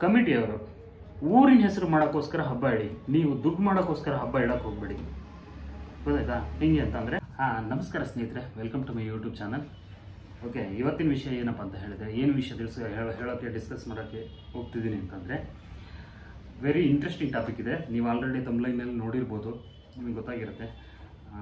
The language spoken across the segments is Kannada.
ಕಮಿಟಿಯವರು ಊರಿನ ಹೆಸರು ಮಾಡೋಕ್ಕೋಸ್ಕರ ಹಬ್ಬ ಇಡಿ ನೀವು ದುಡ್ಡು ಮಾಡೋಕ್ಕೋಸ್ಕರ ಹಬ್ಬ ಇಡಕ್ಕೆ ಹೋಗ್ಬೇಡಿ ಗೊತ್ತಾಯ್ತಾ ಹೆಂಗೆ ಅಂತಂದರೆ ಹಾಂ ನಮಸ್ಕಾರ ಸ್ನೇಹಿತರೆ welcome to my YouTube channel okay ಇವತ್ತಿನ ವಿಷಯ ಏನಪ್ಪ ಅಂತ ಹೇಳಿದ್ರೆ ಏನು ವಿಷಯ ತಿಳಿಸ ಹೇಳ ಹೇಳೋಕ್ಕೆ ಡಿಸ್ಕಸ್ ಮಾಡೋಕ್ಕೆ ಹೋಗ್ತಿದ್ದೀನಿ ಅಂತಂದರೆ ವೆರಿ ಇಂಟ್ರೆಸ್ಟಿಂಗ್ ಟಾಪಿಕ್ ಇದೆ ನೀವು ಆಲ್ರೆಡಿ ತಮ್ಲೈನಲ್ಲಿ ನೋಡಿರ್ಬೋದು ನಿಮಗೆ ಗೊತ್ತಾಗಿರುತ್ತೆ ಆ,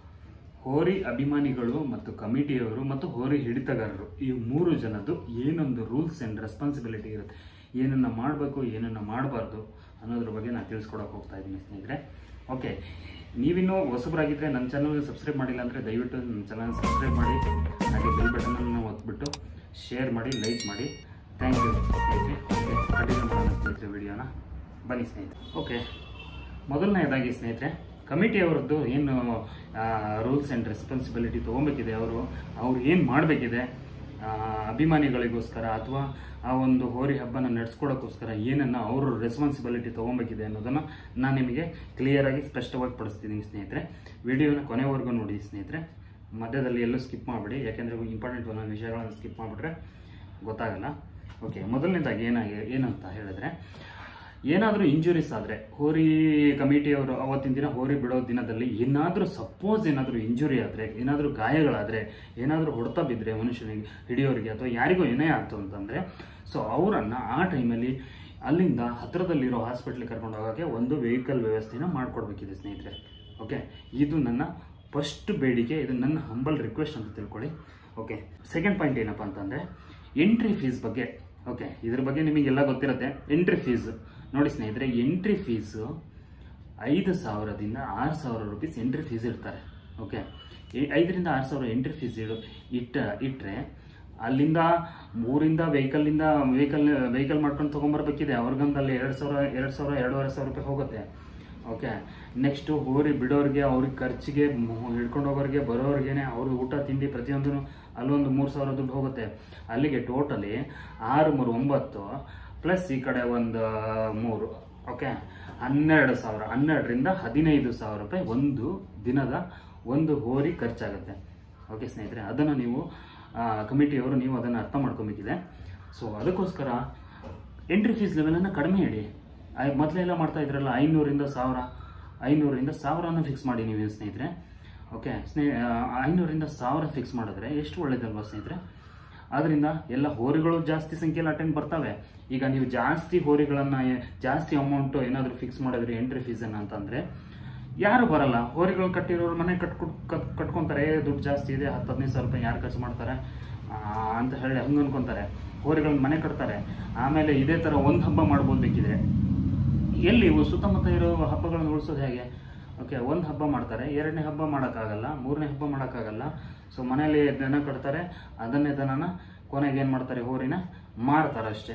ಹೋರಿ ಅಭಿಮಾನಿಗಳು ಮತ್ತು ಕಮಿಟಿಯವರು ಮತ್ತು ಹೋರಿ ಹಿಡಿತಗಾರರು ಈ ಮೂರು ಜನದ್ದು ಏನೊಂದು ರೂಲ್ಸ್ ಆ್ಯಂಡ್ ರೆಸ್ಪಾನ್ಸಿಬಿಲಿಟಿ ಇರುತ್ತೆ ಏನನ್ನು ಮಾಡಬೇಕು ಏನನ್ನು ಮಾಡಬಾರ್ದು ಅನ್ನೋದ್ರ ಬಗ್ಗೆ ನಾನು ತಿಳಿಸ್ಕೊಡಕ್ಕೆ ಹೋಗ್ತಾ ಇದ್ದೀನಿ ಸ್ನೇಹಿತರೆ ಓಕೆ ನೀವಿನ್ನೂ ಹೊಸಬರಾಗಿದ್ದರೆ ನನ್ನ ಚಾನಲ್ನ ಸಬ್ಸ್ಕ್ರೈಬ್ ಮಾಡಿಲ್ಲ ಅಂದರೆ ದಯವಿಟ್ಟು ನನ್ನ ಚಾನಲ್ ಸಬ್ಸ್ಕ್ರೈಬ್ ಮಾಡಿ ಹಾಗೆ ಬೆಲ್ ಬಟನನ್ನು ಒತ್ಬಿಟ್ಟು ಶೇರ್ ಮಾಡಿ ಲೈಕ್ ಮಾಡಿ ಥ್ಯಾಂಕ್ ಯು ಸ್ನೇಹಿತರೆ ಓಕೆ ಕಂಟಿನ್ಯೂ ಮಾಡೋಣ ಸ್ನೇಹಿತರೆ ವಿಡಿಯೋನ ಬನ್ನಿ ಸ್ನೇಹಿತರೆ ಓಕೆ ಮೊದಲನೇದಾಗಿ ಸ್ನೇಹಿತರೆ ಕಮಿಟಿಯವರದ್ದು ಏನು ರೂಲ್ಸ್ ಆ್ಯಂಡ್ ರೆಸ್ಪಾನ್ಸಿಬಿಲಿಟಿ ತೊಗೊಬೇಕಿದೆ ಅವರು ಅವ್ರು ಏನು ಮಾಡಬೇಕಿದೆ ಅಭಿಮಾನಿಗಳಿಗೋಸ್ಕರ ಅಥವಾ ಆ ಒಂದು ಹೋರಿ ಹಬ್ಬನ ನಡೆಸ್ಕೊಡೋಕ್ಕೋಸ್ಕರ ಏನನ್ನು ಅವರು ರೆಸ್ಪಾನ್ಸಿಬಿಲಿಟಿ ತೊಗೊಬೇಕಿದೆ ಅನ್ನೋದನ್ನು ನಾನು ನಿಮಗೆ ಕ್ಲಿಯರಾಗಿ ಸ್ಪಷ್ಟವಾಗಿ ಪಡಿಸ್ತಿದ್ದೀನಿ ಸ್ನೇಹಿತರೆ ವಿಡಿಯೋನ ಕೊನೆವರೆಗೂ ನೋಡಿ ಸ್ನೇಹಿತರೆ ಮಧ್ಯದಲ್ಲಿ ಎಲ್ಲೂ ಸ್ಕಿಪ್ ಮಾಡಬೇಡಿ ಯಾಕೆಂದರೆ ಇಂಪಾರ್ಟೆಂಟ್ ಒಂದೊಂದು ವಿಷಯಗಳನ್ನು ಸ್ಕಿಪ್ ಮಾಡಿಬಿಟ್ರೆ ಗೊತ್ತಾಗಲ್ಲ ಓಕೆ ಮೊದಲನೇದಾಗಿ ಏನಾಗಿ ಏನಂತ ಹೇಳಿದ್ರೆ ಏನಾದರೂ ಇಂಜುರೀಸ್ ಆದರೆ ಹೋರಿ ಕಮಿಟಿಯವರು ಅವತ್ತಿನ ದಿನ ಹೋರಿ ಬಿಡೋ ದಿನದಲ್ಲಿ ಏನಾದರೂ ಸಪೋಸ್ ಏನಾದರೂ ಇಂಜುರಿ ಆದರೆ ಏನಾದರೂ ಗಾಯಗಳಾದರೆ ಏನಾದರೂ ಹೊಡೆತ ಬಿದ್ದರೆ ಮನುಷ್ಯನಿಗೆ ಹಿಡಿಯೋರಿಗೆ ಅಥವಾ ಯಾರಿಗೂ ಏನೇ ಆಯ್ತು ಅಂತಂದರೆ ಸೊ ಅವರನ್ನು ಆ ಟೈಮಲ್ಲಿ ಅಲ್ಲಿಂದ ಹತ್ತಿರದಲ್ಲಿರೋ ಹಾಸ್ಪಿಟ್ಲಿಗೆ ಕರ್ಕೊಂಡು ಹೋಗೋಕ್ಕೆ ಒಂದು ವೆಹಿಕಲ್ ವ್ಯವಸ್ಥೆನ ಮಾಡಿಕೊಡ್ಬೇಕಿದೆ ಸ್ನೇಹಿತರೆ ಓಕೆ ಇದು ನನ್ನ ಫಸ್ಟ್ ಬೇಡಿಕೆ ಇದು ನನ್ನ ಹಂಬಲ್ ರಿಕ್ವೆಸ್ಟ್ ಅಂತ ತಿಳ್ಕೊಳ್ಳಿ ಓಕೆ ಸೆಕೆಂಡ್ ಪಾಯಿಂಟ್ ಏನಪ್ಪ ಅಂತಂದರೆ ಎಂಟ್ರಿ ಫೀಸ್ ಬಗ್ಗೆ ಓಕೆ ಇದ್ರ ಬಗ್ಗೆ ನಿಮಗೆಲ್ಲ ಗೊತ್ತಿರುತ್ತೆ ಎಂಟ್ರಿ ಫೀಸ್ ನೋಡಿ ಸ್ನೇಹಿತರೆ ಎಂಟ್ರಿ ಫೀಸು ಐದು ಸಾವಿರದಿಂದ ಆರು ಸಾವಿರ ರುಪೀಸ್ ಎಂಟ್ರಿ ಫೀಸ್ ಇರ್ತಾರೆ ಓಕೆ ಈ- ಐದರಿಂದ ಆರು ಸಾವಿರ ಎಂಟ್ರಿ ಫೀಸ್ ಇಡು ಇಟ್ಟ ಇಟ್ಟರೆ ಅಲ್ಲಿಂದ ಊರಿಂದ ವೆಹಿಕಲ್ಲಿಂದ ವೆಹಿಕಲ್ ವೆಹಿಕಲ್ ಮಾಡ್ಕೊಂಡು ತೊಗೊಂಬರ್ಬೇಕಿದೆ ಅವ್ರಿಗೊಂದಲ್ಲಿ ಎರಡು ಸಾವಿರ ಎರಡು ಸಾವಿರ ಎರಡೂವರೆ ಸಾವಿರ ರೂಪಾಯಿ ಹೋಗುತ್ತೆ ಓಕೆ ನೆಕ್ಸ್ಟು ಹೋರಿ ಬಿಡೋರಿಗೆ ಅವ್ರಿಗೆ ಖರ್ಚಿಗೆ ಮ್- ಹಿಡ್ಕೊಂಡು ಹೋಗೋರಿಗೆ ಬರೋರಿಗೇನೆ ಅವ್ರ ಊಟ ತಿಂಡಿ ಪ್ರತಿಯೊಂದೂ ಅಲ್ಲೊಂದು ಮೂರು ಸಾವಿರ ದುಡ್ಡು ಹೋಗುತ್ತೆ ಅಲ್ಲಿಗೆ ಟೋಟಲಿ ಆರು ಮೂರು ಒಂಬತ್ತು ಪ್ಲಸ್ ಈ ಕಡೆ ಒಂದು ಮೂರು ಓಕೆ ಹನ್ನೆರಡು ಸಾವಿರ ಹನ್ನೆರಡರಿಂದ ಹದಿನೈದು ಸಾವಿರ ರೂಪಾಯಿ ಒಂದು ದಿನದ ಒಂದು ಹೋರಿ ಖರ್ಚಾಗುತ್ತೆ ಓಕೆ ಸ್ನೇಹಿತರೆ ಅದನ್ನು ನೀವು ಕಮಿಟಿಯವರು ನೀವು ಅದನ್ನು ಅರ್ಥ ಮಾಡ್ಕೊಬೇಕಿದೆ ಸೊ ಅದಕ್ಕೋಸ್ಕರ ಎಂಟ್ರಿ ಫೀಸ್ ಲೆವೆಲನ್ನು ಕಡಿಮೆ ಇಡಿ ಐ- ಮೊದಲೆಲ್ಲ ಮಾಡ್ತಾ ಇದ್ರಲ್ಲ ಐನೂರಿಂದ ಸಾವಿರ ಐನೂರಿಂದ ಸಾವಿರನ ಫಿಕ್ಸ್ ಮಾಡಿ ನೀವು ಸ್ನೇಹಿತರೆ ಓಕೆ ಸ್ನೇ ಆ, ಐನೂರಿಂದ ಸಾವಿರ ಫಿಕ್ಸ್ ಮಾಡಿದ್ರೆ ಎಷ್ಟು ಒಳ್ಳೇದಲ್ವಾ ಸ್ನೇಹಿತರೆ ಅದರಿಂದ ಎಲ್ಲ ಹೋರಿಗಳು ಜಾಸ್ತಿ ಸಂಖ್ಯೆಯಲ್ಲಿ ಅಟೆಂಡ್ ಬರ್ತವೆ ಈಗ ನೀವು ಜಾಸ್ತಿ ಹೋರಿಗಳನ್ನು ಜಾಸ್ತಿ ಅಮೌಂಟು ಏನಾದರೂ ಫಿಕ್ಸ್ ಮಾಡಿದ್ರಿ ಎಂಟ್ರಿ ಫೀಸನ್ನು ಅಂತಂದರೆ ಯಾರು ಬರಲ್ಲ ಹೋರಿಗಳು ಕಟ್ಟಿರೋರು ಮನೆ ಕಟ್ಕೊ ಕಟ್ ಕಟ್ಕೊತಾರೆ ಏ, ದುಡ್ಡು ಜಾಸ್ತಿ ಇದೆ ಹತ್ತು ಹದಿನೈದು ಸಾವಿರ ರೂಪಾಯಿ ಯಾರು ಖರ್ಚು ಮಾಡ್ತಾರೆ ಆ, ಅಂತ ಹೇಳಿ ಹಂಗೆ ಅನ್ಕೊಂತಾರೆ ಹೋರಿಗಳನ್ನ ಮನೆ ಕಟ್ತಾರೆ ಆಮೇಲೆ ಇದೇ ಥರ ಒಂದು ಹಬ್ಬ ಮಾಡ್ಬೋದು ಬೇಕಿದ್ರೆ ಎಲ್ಲಿ ಇವು ಸುತ್ತಮುತ್ತ ಇರೋ ಹಬ್ಬಗಳನ್ನು ಉಳಿಸೋದು ಹೇಗೆ ಓಕೆ ಒಂದು ಹಬ್ಬ ಮಾಡ್ತಾರೆ ಎರಡನೇ ಹಬ್ಬ ಮಾಡೋಕ್ಕಾಗಲ್ಲ ಮೂರನೇ ಹಬ್ಬ ಮಾಡೋಕ್ಕಾಗಲ್ಲ ಸೊ ಮನೇಲಿ ದನ ಕಟ್ತಾರೆ ಅದನ್ನೇ ದನನ ಕೊನೆಗೆ ಏನು ಮಾಡ್ತಾರೆ ಹೋರಿನ ಮಾರ್ತಾರೆ ಅಷ್ಟೇ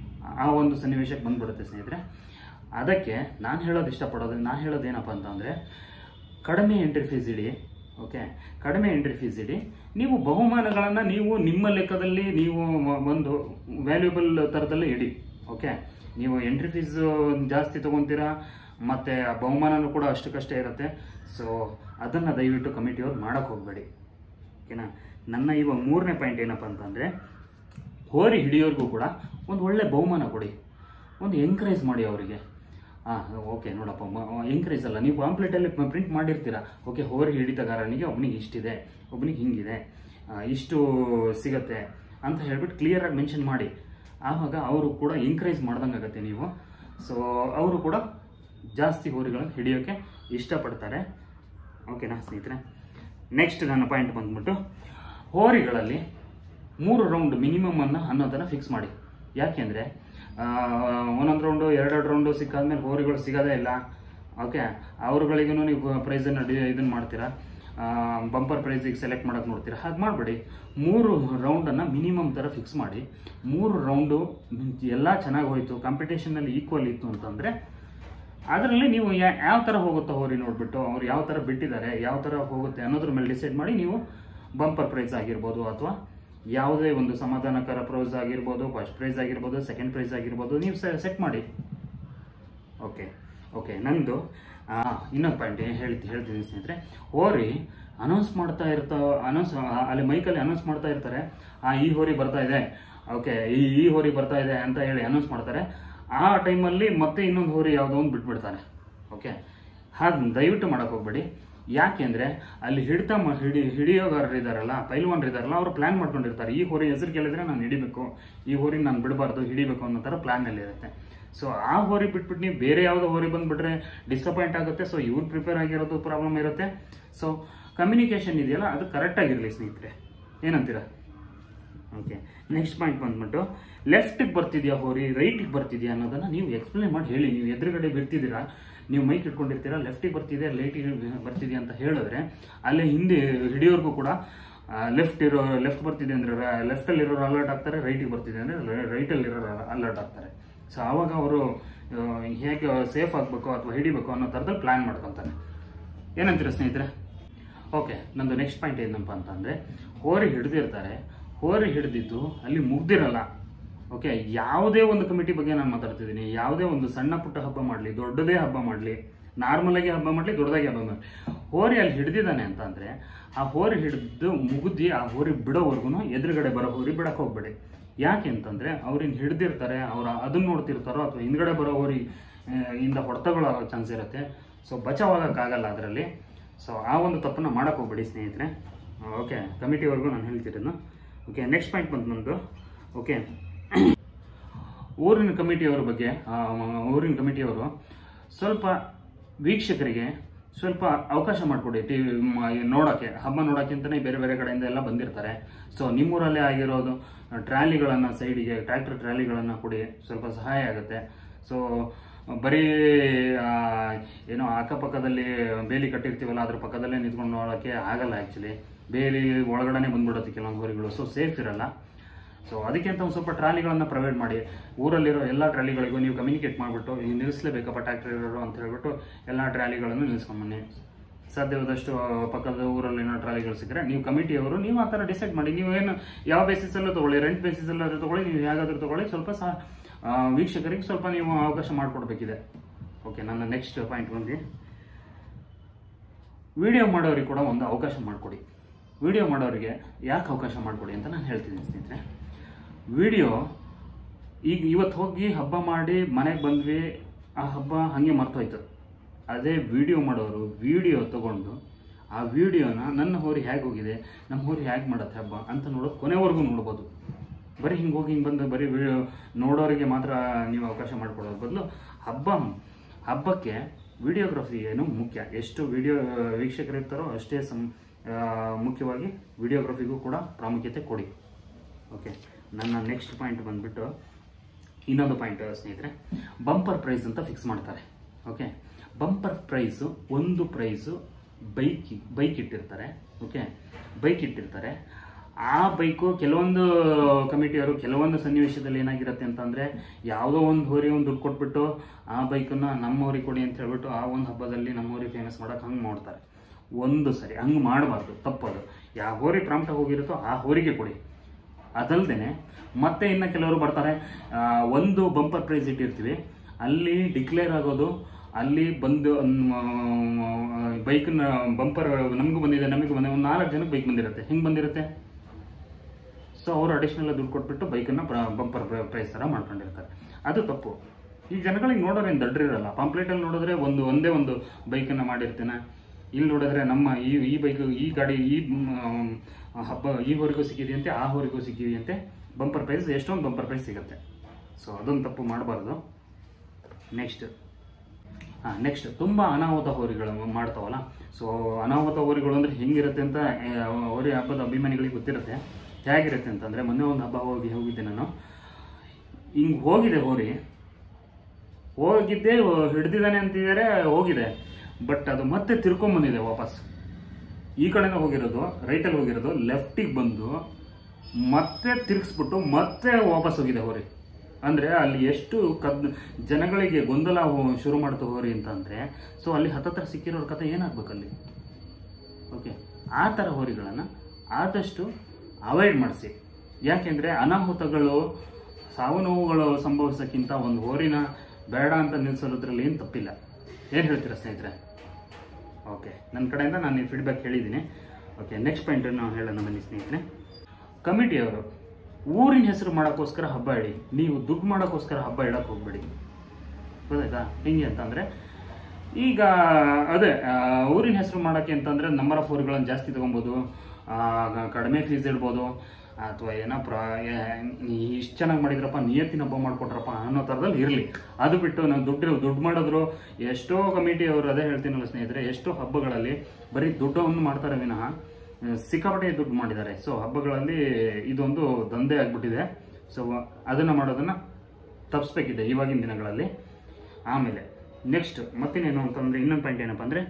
ಆ ಒಂದು ಸನ್ನಿವೇಶಕ್ಕೆ ಬಂದ್ಬಿಡುತ್ತೆ ಸ್ನೇಹಿತರೆ ಅದಕ್ಕೆ ನಾನು ಹೇಳೋದು ಇಷ್ಟಪಡೋದು ನಾನು ಹೇಳೋದು ಏನಪ್ಪ ಅಂತಂದರೆ ಕಡಿಮೆ ಎಂಟ್ರಿ ಫೀಸ್ ಇಡಿ ಓಕೆ ಕಡಿಮೆ ಎಂಟ್ರಿ ಫೀಸ್ ಇಡಿ ನೀವು ಬಹುಮಾನಗಳನ್ನು ನೀವು ನಿಮ್ಮ ಲೆಕ್ಕದಲ್ಲಿ ನೀವು ಮ- ಒಂದು ವ್ಯಾಲ್ಯೂಬಲ್ ಥರದಲ್ಲಿ ಇಡಿ ಓಕೆ ನೀವು ಎಂಟ್ರಿ ಫೀಸ್ ಜಾಸ್ತಿ ತೊಗೊತೀರಾ ಮತ್ತು ಬಹುಮಾನನೂ ಕೂಡ ಅಷ್ಟಕ್ಕಷ್ಟೇ ಇರುತ್ತೆ ಸೊ ಅದನ್ನು ದಯವಿಟ್ಟು ಕಮಿಟಿಯವ್ರು ಮಾಡೋಕ್ಕೆ ಹೋಗಬೇಡಿ ಓಕೆನಾ ನನ್ನ ಇವಾಗ ಮೂರನೇ ಪಾಯಿಂಟ್ ಏನಪ್ಪ ಅಂತಂದರೆ ಹೋರಿ ಹಿಡಿಯೋರ್ಗೂ ಕೂಡ ಒಂದು ಒಳ್ಳೆ ಬಹುಮಾನ ಕೊಡಿ ಒಂದು ಎಂಕರೇಜ್ ಮಾಡಿ ಅವರಿಗೆ ಹಾಂ ಓಕೆ ನೋಡಪ್ಪ ಎಂಕರೇಜ್ ಅಲ್ಲ ನೀವು ಪಾಂಪ್ಲೆಟಲ್ಲಿ ಪ್ರಿಂಟ್ ಮಾಡಿರ್ತೀರಾ ಓಕೆ ಹೋರಿ ಹಿಡಿತಗಾರನಿಗೆ ಒಬ್ಬನಿಗೆ ಇಷ್ಟಿದೆ ಒಬ್ಬನಿಗೆ ಹಿಂಗಿದೆ ಆ, ಇಷ್ಟು ಸಿಗತ್ತೆ ಅಂತ ಹೇಳ್ಬಿಟ್ಟು ಕ್ಲಿಯರಾಗಿ ಮೆನ್ಷನ್ ಮಾಡಿ ಆವಾಗ ಅವರು ಕೂಡ ಎಂಕರೇಜ್ ಮಾಡ್ದಂಗೆ ಆಗುತ್ತೆ ನೀವು ಸೊ ಅವರು ಕೂಡ ಜಾಸ್ತಿ ಹೋರಿಗಳನ್ನು ಹಿಡಿಯೋಕ್ಕೆ ಇಷ್ಟಪಡ್ತಾರೆ ಓಕೆನಾ ಸ್ನೇಹಿತರೆ ನೆಕ್ಸ್ಟ್ ನನ್ನ ಪಾಯಿಂಟ್ ಬಂದ್ಬಿಟ್ಟು ಹೋರಿಗಳಲ್ಲಿ ಮೂರು ರೌಂಡ್ ಮಿನಿಮಮ್ ಅನ್ನು ಅನ್ನೋದನ್ನು ಫಿಕ್ಸ್ ಮಾಡಿ ಯಾಕೆಂದರೆ ಒಂದೊಂದು ರೌಂಡು ಎರಡೆರಡು ರೌಂಡು ಸಿಕ್ಕಾದ್ಮೇಲೆ ಹೋರಿಗಳು ಸಿಗೋದೇ ಇಲ್ಲ ಓಕೆ ಅವ್ರುಗಳಿಗೂ ನೀವು ಪ್ರೈಸನ್ನು ಡಿ ಇದನ್ನು ಮಾಡ್ತೀರಾ ಬಂಪರ್ ಪ್ರೈಸಿಗೆ ಸೆಲೆಕ್ಟ್ ಮಾಡೋಕೆ ನೋಡ್ತೀರಾ ಹಾಗೆ ಮಾಡಬೇಡಿ ಮೂರು ರೌಂಡನ್ನು ಮಿನಿಮಮ್ ಥರ ಫಿಕ್ಸ್ ಮಾಡಿ ಮೂರು ರೌಂಡು ಎಲ್ಲ ಚೆನ್ನಾಗಿ ಹೋಯಿತು ಕಾಂಪಿಟೇಷನಲ್ಲಿ ಈಕ್ವಲ್ ಇತ್ತು ಅಂತಂದರೆ ಅದರಲ್ಲಿ ನೀವು ಯಾ- ಯಾವ ಥರ ಹೋಗುತ್ತೋ ಹೋರಿ ನೋಡಿಬಿಟ್ಟು ಅವ್ರು ಯಾವ ಥರ ಬಿಟ್ಟಿದ್ದಾರೆ ಯಾವ ಥರ ಹೋಗುತ್ತೆ ಅನ್ನೋದ್ರ ಮೇಲೆ ಡಿಸೈಡ್ ಮಾಡಿ ನೀವು ಬಂಪರ್ ಪ್ರೈಸ್ ಆಗಿರ್ಬೋದು ಅಥವಾ ಯಾವುದೇ ಒಂದು ಸಮಾಧಾನಕರ ಪ್ರೈಸ್ ಆಗಿರ್ಬೋದು ಫಸ್ಟ್ ಪ್ರೈಸ್ ಆಗಿರ್ಬೋದು ಸೆಕೆಂಡ್ ಪ್ರೈಸ್ ಆಗಿರ್ಬೋದು ನೀವು ಸೆಟ್ ಮಾಡಿ ಓಕೆ ಓಕೆ ನಂದು ಆ, ಇನ್ನೊಂದು ಪಾಯಿಂಟ್ ಹೇಳ್ತಿ ಹೇಳ್ತೀನಿ ಸ್ನೇಹಿತರೆ ಹೋರಿ ಅನೌನ್ಸ್ ಮಾಡ್ತಾ ಇರ್ತಾ ಅನೌನ್ಸ್ ಅಲ್ಲಿ ಮೈಕಲ್ಲಿ ಅನೌನ್ಸ್ ಮಾಡ್ತಾ ಇರ್ತಾರೆ ಆ ಈ ಹೋರಿ ಬರ್ತಾ ಇದೆ ಓಕೆ ಈ ಈ ಹೋರಿ ಬರ್ತಾ ಇದೆ ಅಂತ ಹೇಳಿ ಅನೌನ್ಸ್ ಮಾಡ್ತಾರೆ ಆ ಟೈಮಲ್ಲಿ ಮತ್ತೆ ಇನ್ನೊಂದು ಹೋರಿ ಯಾವುದೋ ಒಂದು ಬಿಟ್ಬಿಡ್ತಾರೆ ಓಕೆ ಹಾಗೆ ದಯವಿಟ್ಟು ಮಾಡಕ್ಕೆ ಹೋಗ್ಬೇಡಿ ಯಾಕೆಂದ್ರೆ ಅಲ್ಲಿ ಹಿಡಿತ ಮ- ಹಿಡಿ ಹಿಡಿಯೋಗಾರರು ಇದಾರಲ್ಲ ಪೈಲ್ವಾನ್ರು ಇದಾರಲ್ಲ ಅವರು ಪ್ಲಾನ್ ಮಾಡ್ಕೊಂಡಿರ್ತಾರೆ ಈ ಹೋರಿ ಹೆಸರು ಕೇಳಿದ್ರೆ ನಾನು ಹಿಡಿಬೇಕು ಈ ಹೋರಿ ನಾನು ಬಿಡಬಾರ್ದು ಹಿಡಿಬೇಕು ಅನ್ನೋ ಥರ ಪ್ಲಾನಲ್ಲಿ ಇರುತ್ತೆ ಸೊ ಆ ಹೋರಿ ಬಿಟ್ಬಿಟ್ಟು ನೀವು ಬೇರೆ ಯಾವುದೋ ಹೋರಿ ಬಂದ್ಬಿಟ್ರೆ ಡಿಸಪಾಯಿಂಟ್ ಆಗುತ್ತೆ ಸೊ ಇವ್ರು ಪ್ರಿಪೇರ್ ಆಗಿರೋದು ಪ್ರಾಬ್ಲಮ್ ಇರುತ್ತೆ ಸೊ ಕಮ್ಯುನಿಕೇಷನ್ ಇದೆಯಲ್ಲ ಅದು ಕರೆಕ್ಟಾಗಿರಲಿ ಸ್ನೇಹಿತರೆ ಏನಂತೀರಾ ಓಕೆ ನೆಕ್ಸ್ಟ್ ಪಾಯಿಂಟ್ ಬಂದ್ಬಿಟ್ಟು ಲೆಫ್ಟಿಗೆ ಬರ್ತಿದ್ಯಾ ಹೋರಿ ರೈಟಿಗೆ ಬರ್ತಿದ್ಯಾ ಅನ್ನೋದನ್ನ ನೀವು ಎಕ್ಸ್ಪ್ಲೇನ್ ಮಾಡಿ ಹೇಳಿ ನೀವು ಎದುರುಗಡೆ ಬಿಡ್ತಿದ್ದೀರಾ ನೀವು ಮೈಕ್ ಇಟ್ಕೊಂಡಿರ್ತೀರಾ ಲೆಫ್ಟಿಗೆ ಬರ್ತಿದೆ ಲೈಟಿಗೆ ಬರ್ತಿದೆ ಅಂತ ಹೇಳಿದ್ರೆ ಅಲ್ಲೇ ಹಿಂದೆ ಹಿಡಿಯೋರ್ಗೂ ಕೂಡ ಲೆಫ್ಟ್ ಇರೋ ಲೆಫ್ಟ್ ಬರ್ತಿದೆ ಅಂದ್ರೆ ಲೆಫ್ಟಲ್ಲಿ ಇರೋರು ಅಲರ್ಟ್ ಆಗ್ತಾರೆ ರೈಟಿಗೆ ಬರ್ತಿದೆ ಅಂದರೆ ರೈಟಲ್ಲಿ ಇರೋರು ಅಲರ್ಟ್ ಆಗ್ತಾರೆ ಸೊ ಆವಾಗ ಅವರು ಹೇಗೆ ಸೇಫ್ ಆಗಬೇಕು ಅಥವಾ ಹಿಡಿಬೇಕು ಅನ್ನೋ ಥರದಲ್ಲಿ ಪ್ಲ್ಯಾನ್ ಮಾಡ್ಕೊತಾರೆ ಏನಂತೀರ ಸ್ನೇಹಿತರೆ ಓಕೆ ನಂದು ನೆಕ್ಸ್ಟ್ ಪಾಯಿಂಟ್ ಏನಪ್ಪ ಅಂತಂದರೆ ಹೋರಿ ಹಿಡಿದಿರ್ತಾರೆ ಹೋರಿ ಹಿಡಿದಿದ್ದು ಅಲ್ಲಿ ಮುಗ್ದಿರಲ್ಲ ಓಕೆ ಯಾವುದೇ ಒಂದು ಕಮಿಟಿ ಬಗ್ಗೆ ನಾನು ಮಾತಾಡ್ತಿದ್ದೀನಿ ಯಾವುದೇ ಒಂದು ಸಣ್ಣ ಪುಟ್ಟ ಹಬ್ಬ ಮಾಡಲಿ ದೊಡ್ಡದೇ ಹಬ್ಬ ಮಾಡಲಿ ನಾರ್ಮಲಾಗಿ ಹಬ್ಬ ಮಾಡಲಿ ದೊಡ್ಡದಾಗಿ ಹಬ್ಬ ಮಾಡಲಿ ಹೋರಿ ಅಲ್ಲಿ ಹಿಡ್ದಿದ್ದಾನೆ ಅಂತ ಅಂದರೆ ಆ ಹೋರಿ ಹಿಡಿದು ಮುಗಿದು ಆ ಹೋರಿ ಬಿಡೋವರೆಗೂ ಎದುರುಗಡೆ ಬರೋ ಹೋರಿ ಬಿಡಕ್ಕೆ ಹೋಗ್ಬೇಡಿ ಯಾಕೆ ಅಂತಂದರೆ ಅವ್ರಿನ್ ಹಿಡ್ದಿರ್ತಾರೆ ಅವ್ರ ಅದನ್ನ ನೋಡ್ತಿರ್ತಾರೋ ಅಥವಾ ಹಿಂದ್ಗಡೆ ಬರೋ ಹೋರಿ ಆ, ಇಂದ ಹೊಡೆತಗಳೋ ಚಾನ್ಸ್ ಇರುತ್ತೆ ಸೊ ಬಚಾವಾಗಕ್ಕಾಗಲ್ಲ ಅದರಲ್ಲಿ ಸೊ ಆ ಒಂದು ತಪ್ಪನ್ನು ಮಾಡಕ್ಕೆ ಹೋಗ್ಬೇಡಿ ಸ್ನೇಹಿತರೆ ಓಕೆ ಕಮಿಟಿವರೆಗೂ ನಾನು ಹೇಳ್ತಿರೋದು ಓಕೆ ನೆಕ್ಸ್ಟ್ ಪಾಯಿಂಟ್ ಬಂತು ನಮ್ಮದು ಓಕೆ ಊರಿನ ಕಮಿಟಿಯವರ ಬಗ್ಗೆ ಆ, ಊರಿನ ಕಮಿಟಿಯವರು ಸ್ವಲ್ಪ ವೀಕ್ಷಕರಿಗೆ ಸ್ವಲ್ಪ ಅವಕಾಶ ಮಾಡಿಕೊಡಿ ಟಿ ವಿ ನೋಡೋಕ್ಕೆ ಹಬ್ಬ ನೋಡೋಕ್ಕಿಂತಲೇ ಬೇರೆ ಬೇರೆ ಕಡೆಯಿಂದ ಎಲ್ಲ ಬಂದಿರ್ತಾರೆ ಸೊ ನಿಮ್ಮೂರಲ್ಲೇ ಆಗಿರೋದು ಟ್ರಾಲಿಗಳನ್ನು ಸೈಡಿಗೆ ಟ್ರ್ಯಾಕ್ಟರ್ ಟ್ರಾಲಿಗಳನ್ನು ಕೊಡಿ ಸ್ವಲ್ಪ ಸಹಾಯ ಆಗುತ್ತೆ ಸೊ ಬರೀ ಆ, ಏನೋ ಅಕ್ಕಪಕ್ಕದಲ್ಲಿ ಬೇಲಿ ಕಟ್ಟಿರ್ತೀವಲ್ಲ ಅದ್ರ ಪಕ್ಕದಲ್ಲೇ ನಿಂತ್ಕೊಂಡು ನೋಡೋಕ್ಕೆ ಆಗಲ್ಲ ಆ್ಯಕ್ಚುಲಿ ಬೇಲಿ ಒಳಗಡೆ ಬಂದ್ಬಿಡುತ್ತೆ ಕೆಲವೊಂದು ಹೋರಿಗಳು ಸೊ ಸೇಫ್ ಇರಲ್ಲ ಸೊ ಅದಕ್ಕೆ ಅಂತ ಒಂದು ಸ್ವಲ್ಪ ಟ್ರಾಲಿಗಳನ್ನು ಪ್ರೊವೈಡ್ ಮಾಡಿ ಊರಲ್ಲಿರೋ ಎಲ್ಲ ಟ್ರಾಲಿಗಳಿಗೂ ನೀವು ಕಮ್ಯುನಿಕೇಟ್ ಮಾಡಿಬಿಟ್ಟು ಈಗ ನಿಲ್ಲಿಸಲೇಬೇಕಪ್ಪ ಟ್ರ್ಯಾಕ್ಟರ್ ಇರೋರು ಅಂತ ಹೇಳ್ಬಿಟ್ಟು ಎಲ್ಲ ಟ್ರಾಲಿಗಳನ್ನು ನಿಲ್ಲಿಸ್ಕೊಂಬನ್ನಿ ಸಾಧ್ಯವಾದಷ್ಟು ಪಕ್ಕದ ಊರಲ್ಲಿ ಏನೋ ಟ್ರಾಲಿಗಳು ಸಿಕ್ಕರೆ ನೀವು ಕಮಿಟಿಯವರು ನೀವು ಆ ಥರ ಡಿಸೈಡ್ ಮಾಡಿ ನೀವು ಏನು ಯಾವ ಬೇಸಿಸಲ್ಲೂ ತೊಗೊಳ್ಳಿ ರೆಂಟ್ ಬೇಸಿಸಲ್ಲಾದ್ರೂ ತೊಗೊಳ್ಳಿ ನೀವು ಹೇಗಾದ್ರೂ ತೊಗೊಳ್ಳಿ ಸ್ವಲ್ಪ ಸಹ ಆ, ವೀಕ್ಷಕರಿಗೆ ಸ್ವಲ್ಪ ನೀವು ಅವಕಾಶ ಮಾಡಿಕೊಡ್ಬೇಕಿದೆ ಓಕೆ ನನ್ನ ನೆಕ್ಸ್ಟ್ ಪಾಯಿಂಟ್ ಬಂದು ವಿಡಿಯೋ ಮಾಡೋರಿಗೆ ಕೂಡ ಒಂದು ಅವಕಾಶ ಮಾಡಿಕೊಡಿ ವಿಡಿಯೋ ಮಾಡೋರಿಗೆ ಯಾಕೆ ಅವಕಾಶ ಮಾಡಿಕೊಡಿ ಅಂತ ನಾನು ಹೇಳ್ತೀನಿ ಸ್ನೇಹಿತರೆ ವಿಡಿಯೋ ಈಗ ಇವತ್ತು ಹೋಗಿ ಹಬ್ಬ ಮಾಡಿ ಮನೆಗೆ ಬಂದ್ವಿ ಆ ಹಬ್ಬ ಹಾಗೆ ಮರ್ತೋಯ್ತು ಅದೇ ವಿಡಿಯೋ ಮಾಡೋರು ವಿಡಿಯೋ ತಗೊಂಡು ಆ ವಿಡಿಯೋನ ನನ್ನ ಹೋರಿ ಹೇಗೆ ಹೋಗಿದೆ ನಮ್ಮ ಹೋರಿ ಹೇಗೆ ಮಾಡುತ್ತೆ ಹಬ್ಬ ಅಂತ ನೋಡೋದು ಕೊನೆವರೆಗೂ ನೋಡ್ಬೋದು ಬರೀ ಹಿಂಗೆ ಹೋಗಿ ಹಿಂಗೆ ಬಂದು ಬರೀ ವಿಡಿಯೋ ನೋಡೋರಿಗೆ ಮಾತ್ರ ನೀವು ಅವಕಾಶ ಮಾಡಿಕೊಡೋದ್ರ ಬದಲು ಹಬ್ಬ ಹಬ್ಬಕ್ಕೆ ವಿಡಿಯೋಗ್ರಫಿ ಏನು ಮುಖ್ಯ ಎಷ್ಟು ವಿಡಿಯೋ ವೀಕ್ಷಕರಿರ್ತಾರೋ ಅಷ್ಟೇ ಸಂ ಆ, ಮುಖ್ಯವಾಗಿ ವಿಡಿಯೋಗ್ರಫಿಗೂ ಕೂಡ ಪ್ರಾಮುಖ್ಯತೆ ಕೊಡಿ ಓಕೆ ನನ್ನ ನೆಕ್ಸ್ಟ್ ಪಾಯಿಂಟ್ ಬಂದ್ಬಿಟ್ಟು ಇನ್ನೊಂದು ಪಾಯಿಂಟ್ ಸ್ನೇಹಿತರೆ ಬಂಪರ್ ಪ್ರೈಸ್ ಅಂತ ಫಿಕ್ಸ್ ಮಾಡ್ತಾರೆ ಓಕೆ ಬಂಪರ್ ಪ್ರೈಸು ಒಂದು ಪ್ರೈಸು ಬೈಕ್ ಬೈಕ್ ಇಟ್ಟಿರ್ತಾರೆ ಓಕೆ ಬೈಕ್ ಇಟ್ಟಿರ್ತಾರೆ ಆ ಬೈಕು ಕೆಲವೊಂದು ಕಮಿಟಿಯವರು ಕೆಲವೊಂದು ಸನ್ನಿವೇಶದಲ್ಲಿ ಏನಾಗಿರುತ್ತೆ ಅಂತಂದರೆ ಯಾವುದೋ ಒಂದು ಹೋರಿ ಒಂದು ದುಡ್ಡು ಕೊಟ್ಬಿಟ್ಟು ಆ ಬೈಕನ್ನು ನಮ್ಮ ಊರಿಗೆ ಕೊಡಿ ಅಂತ ಹೇಳ್ಬಿಟ್ಟು ಆ ಒಂದು ಹಬ್ಬದಲ್ಲಿ ನಮ್ಮ ಊರಿಗೆ ಫೇಮಸ್ ಮಾಡೋಕೆ ಹಂಗೆ ಮಾಡ್ತಾರೆ ಒಂದು ಸರಿ ಹಂಗೆ ಮಾಡಬಾರ್ದು ತಪ್ಪದು ಯಾವ ಹೋರಿ ಪ್ರಾಂಪ್ಟಾಗಿ ಹೋಗಿರುತ್ತೋ ಆ ಹೋರಿಗೆ ಕೊಡಿ ಅದಲ್ದೇನೆ ಮತ್ತೆ ಇನ್ನು ಕೆಲವರು ಬರ್ತಾರೆ ಆ, ಒಂದು ಬಂಪರ್ ಪ್ರೈಸ್ ಇಟ್ಟಿರ್ತೀವಿ ಅಲ್ಲಿ ಡಿಕ್ಲೇರ್ ಆಗೋದು ಅಲ್ಲಿ ಬಂದು ಬೈಕ್ನ ಬಂಪರ್ ನಮಗೂ ಬಂದಿದೆ ನಮಗೂ ಬಂದಿದೆ ಒಂದು ನಾಲ್ಕು ಜನಕ್ಕೆ ಬೈಕ್ ಬಂದಿರುತ್ತೆ ಹೆಂಗೆ ಬಂದಿರುತ್ತೆ ಸೊ ಅವರು ಅಡಿಷ್ನಲ್ ದುಡ್ಡು ಕೊಟ್ಬಿಟ್ಟು ಬೈಕನ್ನು ಬಂಪರ್ ಪ್ರೈಸ್ ಥರ ಮಾಡ್ಕೊಂಡಿರ್ತಾರೆ ಅದು ತಪ್ಪು ಈ ಜನಗಳಿಗೆ ನೋಡೋರೇನು ದಡ್ರಿರಲ್ಲ ಪಾಂಪ್ಲೇಟಲ್ಲಿ ನೋಡಿದ್ರೆ ಒಂದು ಒಂದೇ ಒಂದು ಬೈಕನ್ನು ಮಾಡಿರ್ತೇನೆ ಇಲ್ಲಿ ನೋಡಿದ್ರೆ ನಮ್ಮ ಈ ಈ ಬೈಕ್ ಈ ಗಾಡಿ ಈ ಮ್, ಹಬ್ಬ ಈ ಊರಿಗೂ ಸಿಕ್ಕಿದೆಯಂತೆ ಆ ಊರಿಗೂ ಸಿಕ್ಕಿದೆಯಂತೆ ಬಂಪರ್ ಪ್ರೈಸ್ ಎಷ್ಟೊಂದು ಬಂಪರ್ ಪ್ರೈಸ್ ಸಿಗುತ್ತೆ ಸೊ ಅದೊಂದು ತಪ್ಪು ಮಾಡಬಾರ್ದು ನೆಕ್ಸ್ಟ್ ಹಾಂ ನೆಕ್ಸ್ಟ್ ತುಂಬ ಅನಾಹುತ ಹೋರಿಗಳು ಮಾಡ್ತಾವಲ್ಲ ಸೊ ಅನಾಹುತ ಹೋರಿಗಳು ಅಂದರೆ ಹೆಂಗಿರುತ್ತೆ ಅಂತ ಆ, ಹೋರಿ ಹಬ್ಬದ ಅಭಿಮಾನಿಗಳಿಗೆ ಗೊತ್ತಿರುತ್ತೆ ಹೇಗಿರುತ್ತೆ ಅಂತಂದರೆ ಮೊನ್ನೆ ಒಂದು ಹಬ್ಬ ಹೋಗಿ ಹೋಗಿದ್ದೆ ನಾನು ಹಿಂಗೆ ಹೋಗಿದೆ ಹೋರಿ ಹೋಗಿದ್ದೆ ಹಿಡ್ದಿದ್ದಾನೆ ಅಂತಿದ್ದಾರೆ ಹೋಗಿದೆ ಬಟ್ ಅದು ಮತ್ತೆ ತಿರ್ಕೊಂಬಂದಿದೆ ವಾಪಸ್ ಈ ಕಡೆನೇ ಹೋಗಿರೋದು ರೈಟಲ್ಲಿ ಹೋಗಿರೋದು ಲೆಫ್ಟಿಗೆ ಬಂದು ಮತ್ತೆ ತಿರ್ಗಿಸ್ಬಿಟ್ಟು ಮತ್ತೆ ವಾಪಸ್ ಹೋಗಿದೆ ಹೋರಿ ಅಂದರೆ ಅಲ್ಲಿ ಎಷ್ಟು ಕದ್ ಜನಗಳಿಗೆ ಗೊಂದಲ ಹೋ- ಶುರು ಮಾಡ್ತು ಹೋರಿ ಅಂತಂದರೆ ಸೊ ಅಲ್ಲಿ ಹತ್ತತ್ರ ಸಿಕ್ಕಿರೋರ ಕತೆ ಏನಾಗ್ಬೇಕು ಅಲ್ಲಿ ಓಕೆ ಆ ಥರ ಹೋರಿಗಳನ್ನು ಆದಷ್ಟು ಅವಾಯ್ಡ್ ಮಾಡಿಸಿ ಯಾಕೆಂದರೆ ಅನಾಹುತಗಳು ಸಾವು ನೋವುಗಳು ಸಂಭವಿಸೋಕ್ಕಿಂತ ಒಂದು ಹೋರಿನ ಬೇಡ ಅಂತ ನಿಲ್ಲಿಸೋದ್ರಲ್ಲಿ ಏನು ತಪ್ಪಿಲ್ಲ ಏನು ಹೇಳ್ತೀರಾ ಸ್ನೇಹಿತರೆ ಓಕೆ ನನ್ನ ಕಡೆಯಿಂದ ನಾನು ಈ ಫೀಡ್ಬ್ಯಾಕ್ ಹೇಳಿದ್ದೀನಿ ಓಕೆ ನೆಕ್ಸ್ಟ್ ಪಾಯಿಂಟನ್ನು ಹೇಳೋಣ ಬನ್ನಿ ಸ್ನೇಹಿತರೆ ಕಮಿಟಿಯವರು ಊರಿನ ಹೆಸರು ಮಾಡೋಕ್ಕೋಸ್ಕರ ಹಬ್ಬ ಇಡಿ ನೀವು ದುಡ್ಡು ಮಾಡೋಕ್ಕೋಸ್ಕರ ಹಬ್ಬ ಇಡಕ್ಕೆ ಹೋಗ್ಬೇಡಿ ಗೊತ್ತಾಯ್ತಾ ಹೆಂಗೆ ಅಂತಂದರೆ ಈಗ ಅದೇ ಆ, ಊರಿನ ಹೆಸರು ಮಾಡೋಕ್ಕೆ ಅಂತಂದರೆ ನಂಬರ್ ಆಫ್ ಊರುಗಳನ್ನು ಜಾಸ್ತಿ ತೊಗೊಬೋದು ಆ, ಗ- ಕಡಿಮೆ ಫೀಸ್ ಇಡ್ಬೋದು ಅಥವಾ ಏನೋ ಪ್ರ ಇಷ್ಟು ಚೆನ್ನಾಗಿ ಮಾಡಿದ್ರಪ್ಪ ನಿಯತ್ತಿನ ಹಬ್ಬ ಮಾಡಿಕೊಟ್ರಪ್ಪ ಅನ್ನೋ ಥರದಲ್ಲಿ ಇರಲಿ ಅದು ಬಿಟ್ಟು ನಾವು ದುಡ್ಡು ದುಡ್ಡು ಮಾಡಿದ್ರು ಎಷ್ಟೋ ಕಮಿಟಿ ಅವರು ಅದೇ ಹೇಳ್ತೀನಲ್ಲ ಸ್ನೇಹಿತರೆ ಎಷ್ಟೋ ಹಬ್ಬಗಳಲ್ಲಿ ಬರೀ ದುಡ್ಡನ್ನು ಮಾಡ್ತಾರೆ ವಿನಃ ಆ, ಸಿಕ್ಕಾಪಟ್ಟೆ ದುಡ್ಡು ಮಾಡಿದ್ದಾರೆ ಸೊ ಹಬ್ಬಗಳಲ್ಲಿ ಇದೊಂದು ದಂಧೆ ಆಗಿಬಿಟ್ಟಿದೆ ಸೊ ಅದನ್ನು ಮಾಡೋದನ್ನು ತಪ್ಪಿಸ್ಬೇಕಿದೆ ಇವಾಗಿನ ದಿನಗಳಲ್ಲಿ ಆಮೇಲೆ ನೆಕ್ಸ್ಟ್ ಮತ್ತಿನ್ನೇನು ಅಂತಂದರೆ ಇನ್ನೊಂದು ಪಾಯಿಂಟ್ ಏನಪ್ಪ ಅಂದರೆ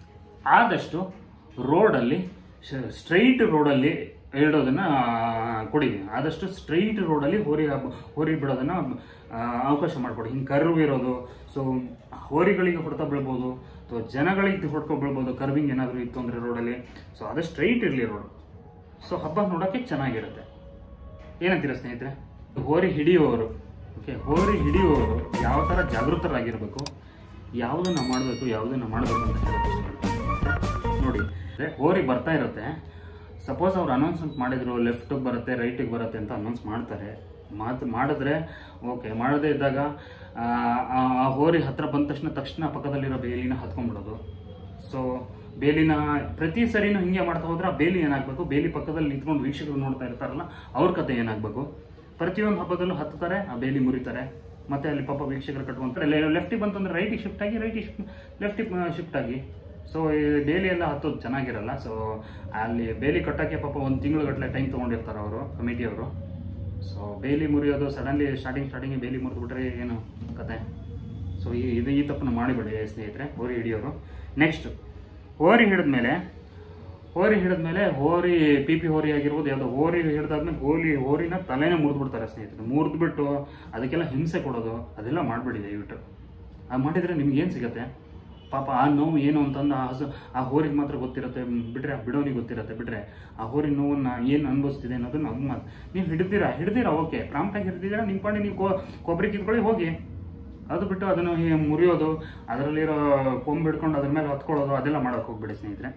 ಆದಷ್ಟು ರೋಡಲ್ಲಿ ಸ್ಟ್ರೈಟ್ ರೋಡಲ್ಲಿ ಇಡೋದನ್ನು ಕೊಡಿ ಆದಷ್ಟು ಸ್ಟ್ರೈಟ್ ರೋಡಲ್ಲಿ ಹೋರಿ ಹಬ್ಬ ಹೋರಿ ಬಿಡೋದನ್ನು ಆ, ಅವಕಾಶ ಮಾಡಿಕೊಡಿ ಹಿಂಗೆ ಕರ್ವ್ ಇರೋದು ಸೊ ಹೋರಿಗಳಿಗೆ ಹೊಡೆತ ಬೀಳ್ಬೋದು ಅಥವಾ ಜನಗಳಿಗೆ ಹೊಡ್ಕೊ ಬೀಳ್ಬೋದು ಕರ್ವಿಂಗ್ ಏನಾದರೂ ಇತ್ತು ಅಂದರೆ ರೋಡಲ್ಲಿ ಸೊ ಅದು ಸ್ಟ್ರೈಟ್ ಇರಲಿ ರೋಡ್ ಸೊ ಹಬ್ಬ ನೋಡೋಕ್ಕೆ ಚೆನ್ನಾಗಿರುತ್ತೆ ಏನಂತೀರ ಸ್ನೇಹಿತರೆ ಹೋರಿ ಹಿಡಿಯುವವರು ಓಕೆ ಹೋರಿ ಹಿಡಿಯುವವರು ಯಾವ ಥರ ಜಾಗೃತರಾಗಿರಬೇಕು ಯಾವುದನ್ನು ಮಾಡಬೇಕು ಯಾವುದನ್ನು ಮಾಡಬೇಕು ಅಂತ ಹೇಳಕ್ಕೆ ಇಷ್ಟಪಡ್ತೀನಿ ನೋಡಿ ಅಂದ್ರೆ ಹೋರಿ ಬರ್ತಾ ಇರುತ್ತೆ ಸಪೋಸ್ ಅವ್ರು ಅನೌನ್ಸ್ಮೆಂಟ್ ಮಾಡಿದ್ರು ಲೆಫ್ಟಿಗೆ ಬರುತ್ತೆ ರೈಟಿಗೆ ಬರುತ್ತೆ ಅಂತ ಅನೌನ್ಸ್ ಮಾಡ್ತಾರೆ ಮಾತು ಮಾಡಿದ್ರೆ ಓಕೆ ಮಾಡದೇ ಇದ್ದಾಗ ಆ, ಆ ಆ ಹೋರಿ ಹತ್ರ ಬಂದ ತಕ್ಷಣ ತಕ್ಷಣ ಪಕ್ಕದಲ್ಲಿರೋ ಬೇಲಿನ ಹತ್ಕೊಂಡ್ಬಿಡೋದು ಸೊ ಬೇಲಿನ ಪ್ರತಿ ಸರಿನೂ ಹಿಂಗೆ ಮಾಡ್ತಾ ಹೋದ್ರೆ ಆ ಬೇಲಿ ಏನಾಗಬೇಕು ಬೇಲಿ ಪಕ್ಕದಲ್ಲಿ ನಿಂತ್ಕೊಂಡು ವೀಕ್ಷಕರು ನೋಡ್ತಾ ಇರ್ತಾರಲ್ಲ ಅವ್ರ ಕತೆ ಏನಾಗಬೇಕು ಪ್ರತಿಯೊಂದು ಹಬ್ಬದಲ್ಲೂ ಹತ್ತಾರೆ ಆ ಬೇಲಿ ಮುರಿತಾರೆ ಮತ್ತೆ ಅಲ್ಲಿ ಪಾಪ ವೀಕ್ಷಕರು ಕಟ್ಕೊಂತಾರೆ ಲೆಫ್ಟಿಗೆ ಬಂತಂದ್ರೆ ರೈಟಿಗೆ ಶಿಫ್ಟ್ ಆಗಿ ರೈಟಿಗೆ ಶಿಫ್ಟ್ ಲೆಫ್ಟಿಗೆ ಶಿಫ್ಟ್ ಆಗಿ ಸೊ ಈ ಬೇಲಿ ಎಲ್ಲ ಹತ್ತೋದು ಚೆನ್ನಾಗಿರಲ್ಲ ಸೊ ಅಲ್ಲಿ ಬೇಲಿ ಕಟ್ಟೋಕ್ಕೆ ಪಾಪ ಒಂದು ತಿಂಗಳುಗಟ್ಟಲೆ ಟೈಮ್ ತೊಗೊಂಡಿರ್ತಾರೆ ಅವರು ಕಮಿಟಿಯವರು ಸೊ ಬೇಲಿ ಮುರಿಯೋದು ಸಡನ್ಲಿ ಸ್ಟಾರ್ಟಿಂಗ್ ಸ್ಟಾರ್ಟಿಂಗ್ ಬೇಲಿ ಮುರಿದ್ಬಿಟ್ರೆ ಏನು ಕತೆ ಸೊ ಈ ಇದು ಈ ತಪ್ಪನ್ನು ಮಾಡಿಬಿಡಿ ಸ್ನೇಹಿತರೆ ಹೋರಿ ಹಿಡಿಯೋರು ನೆಕ್ಸ್ಟ್ ಹೋರಿ ಹಿಡಿದ್ಮೇಲೆ ಹೋರಿ ಹಿಡಿದ್ಮೇಲೆ ಹೋರಿ ಪಿ ಪಿ ಹೋರಿ ಆಗಿರ್ಬೋದು ಯಾವುದೋ ಹೋರಿ ಹಿಡಿದಾದ್ಮೇಲೆ ಹೋರಿ ಹೋರಿನ ತಲೆನೇ ಮುರಿದ್ಬಿಡ್ತಾರೆ ಸ್ನೇಹಿತರೆ ಮುರಿದ್ಬಿಟ್ಟು ಅದಕ್ಕೆಲ್ಲ ಹಿಂಸೆ ಕೊಡೋದು ಅದೆಲ್ಲ ಮಾಡಬೇಡಿ ದಯವಿಟ್ಟು ಅದು ಮಾಡಿದರೆ ನಿಮ್ಗೆ ಏನು ಸಿಗುತ್ತೆ ಪಾಪ ಆ ನೋವು ಏನು ಅಂತಂದು ಆ ಹಸು ಆ ಹೋರಿಗೆ ಮಾತ್ರ ಗೊತ್ತಿರುತ್ತೆ ಮ್, ಬಿಟ್ರೆ ಆ ಬಿಡೋನಿಗೆ ಗೊತ್ತಿರುತ್ತೆ ಬಿಟ್ರೆ ಆ ಹೋರಿ ನೋವನ್ನ ಏನು ಅನುಭವಿಸ್ತಿದೆ ಅನ್ನೋದನ್ನ ಅದು ಮಾತು ನೀವು ಹಿಡಿದಿರಾ ಹಿಡಿದಿರಾ ಓಕೆ ಪ್ರಾಂಪ್ಟಾಗಿ ಹಿಡಿದಿರಾ ನಿಮ್ಮ ಪಾಡಿ ನೀವು ಕೊ ಕೊಬ್ಬರಿ ಕಿತ್ಕೊಳ್ಳಿ ಹೋಗಿ ಅದು ಬಿಟ್ಟು ಅದನ್ನು ಹೀಗೆ ಮುರಿಯೋದು ಅದರಲ್ಲಿರೋ ಕೊಂಬು ಹಿಡ್ಕೊಂಡು ಅದ್ರ ಮೇಲೆ ಹೊತ್ಕೊಳ್ಳೋದು ಅದೆಲ್ಲ ಮಾಡೋಕೆ ಹೋಗ್ಬೇಡಿ ಸ್ನೇಹಿತರೆ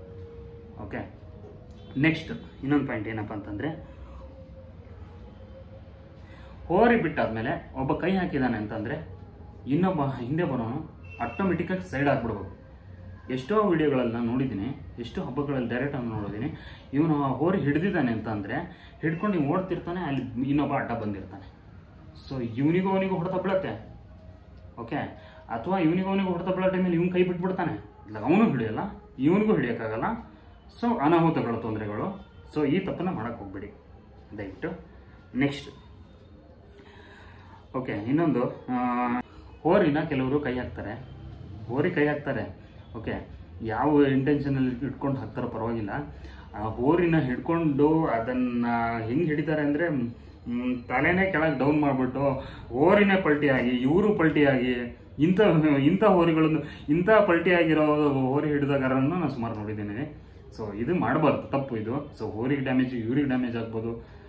ಓಕೆ ನೆಕ್ಸ್ಟ್ ಇನ್ನೊಂದು ಪಾಯಿಂಟ್ ಏನಪ್ಪ ಅಂತಂದರೆ ಹೋರಿ ಬಿಟ್ಟಾದ್ಮೇಲೆ ಒಬ್ಬ ಕೈ ಹಾಕಿದಾನೆ ಅಂತಂದರೆ ಇನ್ನೊಬ್ಬ ಹಿಂದೆ ಬರೋನು ಆಟೋಮೆಟಿಕ್ಕಾಗಿ ಸೈಡ್ ಆಗಿಬಿಡ್ಬೇಕು ಎಷ್ಟೋ ವಿಡಿಯೋಗಳಲ್ಲಿ ನಾನು ನೋಡಿದ್ದೀನಿ ಎಷ್ಟೋ ಹಬ್ಬಗಳಲ್ಲಿ ಡೈರೆಕ್ಟ್ ಆಗಿ ನೋಡಿದ್ದೀನಿ ಇವನು ಆ ಹೋರಿ ಹಿಡಿದಿದ್ದಾನೆ ಅಂತ ಅಂದರೆ ಹಿಡ್ಕೊಂಡು ನೀವು ಓಡ್ತಿರ್ತಾನೆ ಅಲ್ಲಿ ಇನ್ನೊಬ್ಬ ಅಡ್ಡ ಬಂದಿರ್ತಾನೆ ಸೊ ಇವನಿಗೂ ಅವನಿಗೂ ಹೊಡೆತ ಬೀಳತ್ತೆ ಓಕೆ ಅಥವಾ ಇವನಿಗೂ ಅವನಿಗೂ ಹೊಡೆತ ಬೀಳೋ ಟೈಮಲ್ಲಿ ಇವ್ನು ಕೈ ಬಿಟ್ಬಿಡ್ತಾನೆ ಇಲ್ಲ ಅವನು ಹಿಡಿಯಲ್ಲ ಇವನಿಗೂ ಹಿಡಿಯೋಕ್ಕಾಗಲ್ಲ ಸೊ ಅನಾಹುತಗಳು ತೊಂದರೆಗಳು ಸೊ ಈ ತಪ್ಪನ್ನು ಮಾಡೋಕ್ಕೆ ಹೋಗ್ಬೇಡಿ ದಯವಿಟ್ಟು ನೆಕ್ಸ್ಟ್ ಓಕೆ ಇನ್ನೊಂದು ಆ, ಹೋರಿನ ಕೆಲವರು ಕೈ ಹಾಕ್ತಾರೆ ಹೋರಿ ಕೈ ಹಾಕ್ತಾರೆ ಓಕೆ ಯಾವ ಇಂಟೆನ್ಷನಲ್ಲಿ ಇಟ್ಕೊಂಡು ಹಾಕ್ತಾರೋ ಪರವಾಗಿಲ್ಲ ಆ ಹೋರಿನ ಹಿಡ್ಕೊಂಡು ಅದನ್ನು ಹೆಂಗೆ ಹಿಡಿತಾರೆ ಅಂದರೆ ತಲೆನೇ ಕೆಳಗೆ ಡೌನ್ ಮಾಡಿಬಿಟ್ಟು ಹೋರಿನೇ ಪಲ್ಟಿಯಾಗಿ ಇವರು ಪಲ್ಟಿಯಾಗಿ ಇಂಥ ಇಂಥ ಹೋರಿಗಳನ್ನು ಇಂಥ ಪಲ್ಟಿಯಾಗಿರೋ ಹೋರಿ ಹಿಡಿದಾಗಾರನ್ನು ನಾನು ಸುಮಾರು ನೋಡಿದ್ದೀನಿ ಸೊ ಇದು ಮಾಡಬಾರ್ದು ತಪ್ಪು ಇದು ಸೊ ಹೋರಿಗೆ ಡ್ಯಾಮೇಜ್ ಇವ್ರಿಗೆ ಡ್ಯಾಮೇಜ್ ಆಗ್ಬೋದು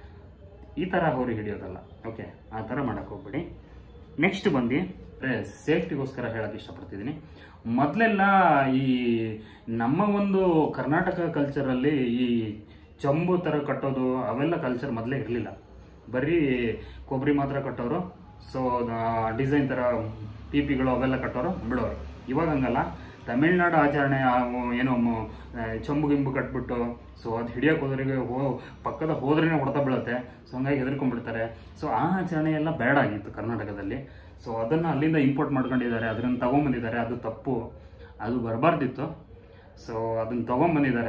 ಈ ಥರ ಹೋರಿ ಹಿಡಿಯೋದಲ್ಲ ಓಕೆ ಆ ಥರ ಮಾಡೋಕ್ಕೆ ಹೋಗ್ಬೇಡಿ ನೆಕ್ಸ್ಟ್ ಬಂದು ಸೇಫ್ಟಿಗೋಸ್ಕರ ಹೇಳೋಕ್ಕೆ ಇಷ್ಟಪಡ್ತಿದ್ದೀನಿ ಮೊದಲೆಲ್ಲ ಈ ನಮ್ಮ ಒಂದು ಕರ್ನಾಟಕ ಕಲ್ಚರಲ್ಲಿ ಈ ಚಂಬು ಥರ ಕಟ್ಟೋದು ಅವೆಲ್ಲ ಕಲ್ಚರ್ ಮೊದಲೇ ಇರಲಿಲ್ಲ ಬರೀ ಕೊಬ್ಬರಿ ಮಾತ್ರ ಕಟ್ಟೋರು ಸೊ ಡಿಸೈನ್ ಥರ ಪಿಪಿಗಳು ಅವೆಲ್ಲ ಕಟ್ಟೋರು ಬಿಡೋರು ಇವಾಗ ಹಂಗಲ್ಲ ತಮಿಳ್ನಾಡು ಆಚರಣೆ ಆ ಏನೋ ಮ- ಆ, ಚಂಬು ಗಿಂಬು ಕಟ್ಬಿಟ್ಟು ಸೊ ಅದು ಹಿಡಿಯೋಕೆ ಹೋದ್ರಿಗೆ ಹೋ ಪಕ್ಕದ ಹೋದ್ರೇ ಹೊಡೆತ ಬೀಳುತ್ತೆ ಸೊ ಹಂಗಾಗಿ ಹೆದರ್ಕೊಂಡ್ಬಿಡ್ತಾರೆ ಸೊ ಆ ಆಚರಣೆ ಎಲ್ಲ ಬೇಡ ಆಗಿತ್ತು ಕರ್ನಾಟಕದಲ್ಲಿ ಸೊ ಅದನ್ನು ಅಲ್ಲಿಂದ ಇಂಪೋರ್ಟ್ ಮಾಡ್ಕೊಂಡಿದ್ದಾರೆ ಅದನ್ನು ತಗೊಂಬಂದಿದ್ದಾರೆ ಅದು ತಪ್ಪು ಅದು ಬರಬಾರ್ದಿತ್ತು ಸೊ ಅದನ್ನು ತಗೊಂಬಂದಿದ್ದಾರೆ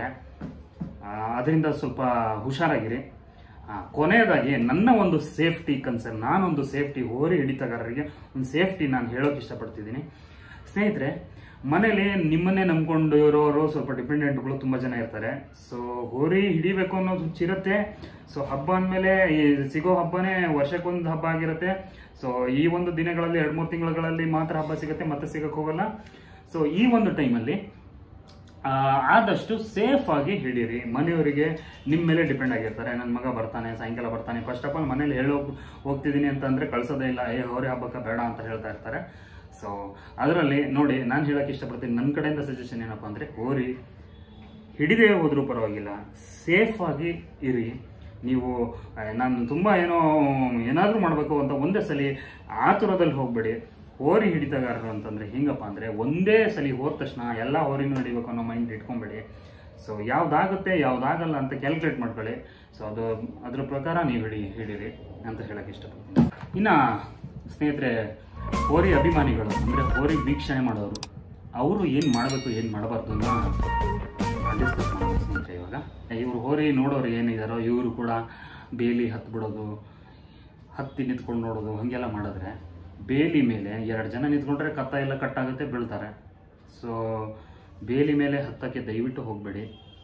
ಅದರಿಂದ ಸ್ವಲ್ಪ ಹುಷಾರಾಗಿರಿ ಆ, ಕೊನೆಯದಾಗಿ ನನ್ನ ಒಂದು ಸೇಫ್ಟಿ ಕನ್ಸರ್ನ್ ನಾನೊಂದು ಸೇಫ್ಟಿ ಹೋರಿ ಹಿಡಿತಗಾರರಿಗೆ ಒಂದು ಸೇಫ್ಟಿ ನಾನು ಹೇಳೋಕೆ ಇಷ್ಟಪಡ್ತಿದ್ದೀನಿ ಸ್ನೇಹಿತರೆ ಮನೇಲಿ ನಿಮ್ಮನ್ನೇ ನಂಬ್ಕೊಂಡು ಇರೋರು ಸ್ವಲ್ಪ ಡಿಪೆಂಡೆಂಟ್ಗಳು ತುಂಬ ಜನ ಇರ್ತಾರೆ ಸೊ ಹೋರಿ ಹಿಡಿಬೇಕು ಅನ್ನೋದು ಹುಚ್ಚಿರುತ್ತೆ ಸೊ ಹಬ್ಬ ಅಂದಮೇಲೆ ಈ ಸಿಗೋ ಹಬ್ಬನೇ ವರ್ಷಕ್ಕೊಂದು ಹಬ್ಬ ಆಗಿರುತ್ತೆ ಸೊ ಈ ಒಂದು ದಿನಗಳಲ್ಲಿ ಎರಡು ಮೂರು ತಿಂಗಳುಗಳಲ್ಲಿ ಮಾತ್ರ ಹಬ್ಬ ಸಿಗುತ್ತೆ ಮತ್ತೆ ಸಿಗಕ್ಕೆ ಹೋಗಲ್ಲ ಸೊ ಈ ಒಂದು ಟೈಮಲ್ಲಿ ಆ, ಆದಷ್ಟು ಸೇಫ್ ಆಗಿ ಹಿಡೀರಿ ಮನೆಯವರಿಗೆ ನಿಮ್ಮ ಮೇಲೆ ಡಿಪೆಂಡ್ ಆಗಿರ್ತಾರೆ ನನ್ನ ಮಗ ಬರ್ತಾನೆ ಸಾಯಂಕಾಲ ಬರ್ತಾನೆ ಫಸ್ಟ್ ಆಫ್ ಆಲ್ ಮನೇಲಿ ಹೇಳೋ ಹೋಗ್ತಿದ್ದೀನಿ ಅಂತಂದ್ರೆ ಕಳ್ಸೋದೇ ಇಲ್ಲ ಏ ಹೋರಿ ಹಬ್ಬಕ್ಕೆ ಬೇಡ ಅಂತ ಹೇಳ್ತಾ ಇರ್ತಾರೆ ಸೊ ಅದರಲ್ಲಿ ನೋಡಿ ನಾನು ಹೇಳಕ್ಕೆ ಇಷ್ಟಪಡ್ತೀನಿ ನನ್ನ ಕಡೆಯಿಂದ ಸಜೆಷನ್ ಏನಪ್ಪ ಅಂದರೆ ಹೋರಿ ಹಿಡಿದೇ ಹೋದ್ರೂ ಪರವಾಗಿಲ್ಲ ಸೇಫ್ ಆಗಿ ಇರಿ ನೀವು ಆ, ನಾನು ತುಂಬ ಏನೋ ಏನಾದರೂ ಮಾಡಬೇಕು ಅಂತ ಒಂದೇ ಸಲ ಆತುರದಲ್ಲಿ ಹೋಗಬೇಡಿ ಹೋರಿ ಹಿಡಿತಗಾರರು ಅಂತಂದರೆ ಹೆಂಗಪ್ಪ ಅಂದರೆ ಒಂದೇ ಸಲ ಹೋದ ತಕ್ಷಣ ಎಲ್ಲ ಹೋರಿನೂ ಹಿಡಿಬೇಕು ಅನ್ನೋ ಮೈಂಡ್ ಇಟ್ಕೊಂಬೇಡಿ ಸೊ ಯಾವ್ದಾಗುತ್ತೆ ಯಾವ್ದಾಗಲ್ಲ ಅಂತ ಕ್ಯಾಲ್ಕುಲೇಟ್ ಮಾಡ್ಕೊಳ್ಳಿ ಸೊ ಅದು ಅದ್ರ ಪ್ರಕಾರ ನೀವು ಹಿಡಿ ಹಿಡೀರಿ ಅಂತ ಹೇಳಕ್ಕೆ ಇಷ್ಟಪಡ್ತೀನಿ ಇನ್ನು ಸ್ನೇಹಿತರೆ ಹೋರಿ ಅಭಿಮಾನಿಗಳು ಅಂದರೆ ಹೋರಿ ವೀಕ್ಷಣೆ ಮಾಡೋರು ಅವರು ಏನು ಮಾಡಬೇಕು ಏನು ಮಾಡಬಾರ್ದು ಅನ್ನೋ ಡಿಸ್ಕಸ್ ಮಾಡೋದು ಸ್ನೇಹಿತರೆ ಇವಾಗ ಇವರು ಹೋರಿ ನೋಡೋರು ಏನಿದಾರೋ ಇವರು ಕೂಡ ಬೇಲಿ ಹತ್ತು ಬಿಡೋದು ಹತ್ತಿ ನಿಂತ್ಕೊಂಡು ನೋಡೋದು ಹಾಗೆಲ್ಲ ಮಾಡಿದ್ರೆ ಬೇಲಿ ಮೇಲೆ ಎರಡು ಜನ ನಿಂತ್ಕೊಂಡ್ರೆ ಕತ್ತ ಎಲ್ಲ ಕಟ್ಟಾಗುತ್ತೆ ಬೀಳ್ತಾರೆ ಸೊ ಬೇಲಿ ಮೇಲೆ ಹತ್ತಕ್ಕೆ ದಯವಿಟ್ಟು ಹೋಗಬೇಡಿ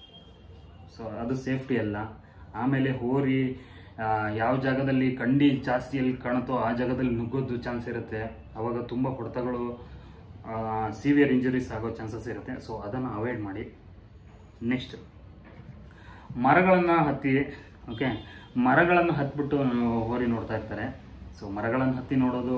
ಸೊ ಅದು ಸೇಫ್ಟಿ ಅಲ್ಲ ಆಮೇಲೆ ಹೋರಿ ಆ, ಯಾವ ಜಾಗದಲ್ಲಿ ಕಂಡಿ ಜಾಸ್ತಿ ಎಲ್ಲಿ ಕಾಣುತ್ತೋ ಆ ಜಾಗದಲ್ಲಿ ನುಗ್ಗೋದು ಚಾನ್ಸ್ ಇರುತ್ತೆ ಅವಾಗ ತುಂಬ ಹೊಡೆತಗಳು ಸಿವಿಯರ್ ಇಂಜುರೀಸ್ ಆಗೋ ಚಾನ್ಸಸ್ ಇರುತ್ತೆ ಸೊ ಅದನ್ನು ಅವಾಯ್ಡ್ ಮಾಡಿ ನೆಕ್ಸ್ಟ್ ಮರಗಳನ್ನು ಹತ್ತಿ ಓಕೆ ಮರಗಳನ್ನು ಹತ್ಬಿಟ್ಟು ಹೋರಿ ನೋಡ್ತಾ ಇರ್ತಾರೆ ಸೊ ಮರಗಳನ್ನು ಹತ್ತಿ ನೋಡೋದು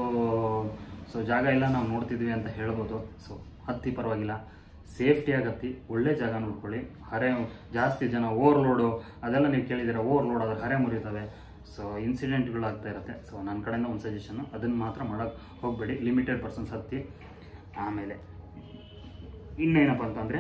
ಸೊ ಜಾಗ ಎಲ್ಲ ನಾವು ನೋಡ್ತಿದ್ವಿ ಅಂತ ಹೇಳ್ಬೋದು ಸೊ ಹತ್ತಿ ಪರವಾಗಿಲ್ಲ ಸೇಫ್ಟಿಯಾಗಿ ಹತ್ತಿ ಒಳ್ಳೆ ಜಾಗ ನೋಡ್ಕೊಳ್ಳಿ ಹರೆ ಜಾಸ್ತಿ ಜನ ಓವರ್ಲೋಡು ಅದೆಲ್ಲ ನೀವು ಕೇಳಿದ್ದೀರ ಓವರ್ಲೋಡ್ ಆದ್ರೆ ಹರೆ ಮುರಿತವೆ ಸೊ ಇನ್ಸಿಡೆಂಟ್ಗಳು ಆಗ್ತಾ ಇರುತ್ತೆ ಸೊ ನನ್ನ ಕಡೆಯಿಂದ ಒಂದು ಸಜೆಷನ್ನು ಅದನ್ನು ಮಾತ್ರ ಮಾಡೋಕ್ಕೆ ಹೋಗಬೇಡಿ ಲಿಮಿಟೆಡ್ ಪರ್ಸನ್ಸ್ ಹತ್ತಿ ಆಮೇಲೆ ಇನ್ನೇನಪ್ಪ ಅಂತಂದರೆ